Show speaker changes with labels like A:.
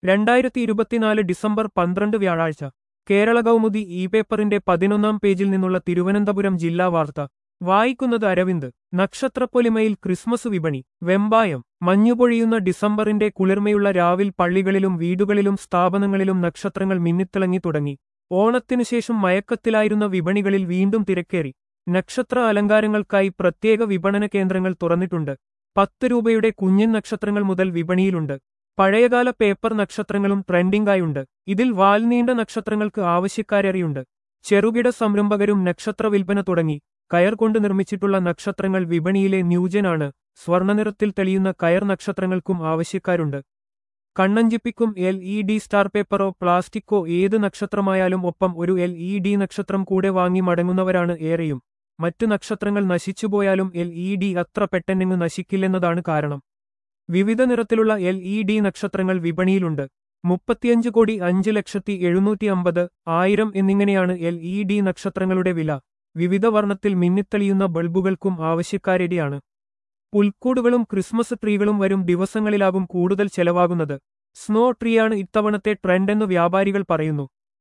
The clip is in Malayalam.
A: രണ്ടായിരത്തി ഇരുപത്തിനാല് ഡിസംബർ പന്ത്രണ്ട് വ്യാഴാഴ്ച കേരള കൗമുദി ഇ പേപ്പറിന്റെ പതിനൊന്നാം പേജിൽ നിന്നുള്ള തിരുവനന്തപുരം ജില്ലാ വാർത്ത വായിക്കുന്നത് അരവിന്ദ് നക്ഷത്രപ്പൊലിമയിൽ ക്രിസ്മസ് വിപണി വെമ്പായം മഞ്ഞുപൊഴിയുന്ന ഡിസംബറിന്റെ കുളിർമയുള്ള രാവിൽ പള്ളികളിലും വീടുകളിലും സ്ഥാപനങ്ങളിലും നക്ഷത്രങ്ങൾ മിന്നിത്തിളങ്ങി തുടങ്ങി ഓണത്തിനുശേഷം മയക്കത്തിലായിരുന്ന വിപണികളിൽ വീണ്ടും തിരക്കേറി നക്ഷത്ര അലങ്കാരങ്ങൾക്കായി പ്രത്യേക വിപണന കേന്ദ്രങ്ങൾ തുറന്നിട്ടുണ്ട് പത്ത് രൂപയുടെ കുഞ്ഞൻ നക്ഷത്രങ്ങൾ മുതൽ വിപണിയിലുണ്ട് പഴയകാല പേപ്പർ നക്ഷത്രങ്ങളും ട്രെൻഡിംഗായുണ്ട് ഇതിൽ വാൽനീണ്ട നക്ഷത്രങ്ങൾക്ക് ആവശ്യക്കാരേറെയുണ്ട് ചെറുകിട സംരംഭകരും നക്ഷത്ര വിൽപ്പന തുടങ്ങി കയർ കൊണ്ട് നിർമ്മിച്ചിട്ടുള്ള നക്ഷത്രങ്ങൾ വിപണിയിലെ ന്യൂജനാണ് സ്വർണ്ണനിറത്തിൽ തെളിയുന്ന കയർ നക്ഷത്രങ്ങൾക്കും ആവശ്യക്കാരുണ്ട് കണ്ണഞ്ചിപ്പിക്കും എൽ ഇ ഡി സ്റ്റാർ പേപ്പറോ പ്ലാസ്റ്റിക്കോ ഏത് നക്ഷത്രമായാലും ഒപ്പം ഒരു എൽ ഇ ഡി നക്ഷത്രം കൂടെ വാങ്ങി മടങ്ങുന്നവരാണ് ഏറെയും മറ്റു നക്ഷത്രങ്ങൾ നശിച്ചുപോയാലും എൽ ഇ ഡി അത്ര പെട്ടെന്നെങ്ങ് നശിക്കില്ലെന്നതാണ് കാരണം വിവിധ നിറത്തിലുള്ള എൽ ഇ ഡി നക്ഷത്രങ്ങൾ വിപണിയിലുണ്ട് മുപ്പത്തിയഞ്ച് കോടി അഞ്ച് ലക്ഷത്തി എഴുന്നൂറ്റി അമ്പത് ആയിരം എന്നിങ്ങനെയാണ് എൽ ഇ ഡി നക്ഷത്രങ്ങളുടെ വില വിവിധ വർണ്ണത്തിൽ മിന്നിത്തെളിയുന്ന ബൾബുകൾക്കും ആവശ്യക്കാരേടിയാണ് പുൽക്കൂടുകളും ക്രിസ്മസ് ട്രീകളും വരും ദിവസങ്ങളിലാകും കൂടുതൽ ചെലവാകുന്നത് സ്നോ ട്രീയാണ് ഇത്തവണത്തെ ട്രെൻഡെന്ന് വ്യാപാരികൾ പറയുന്നു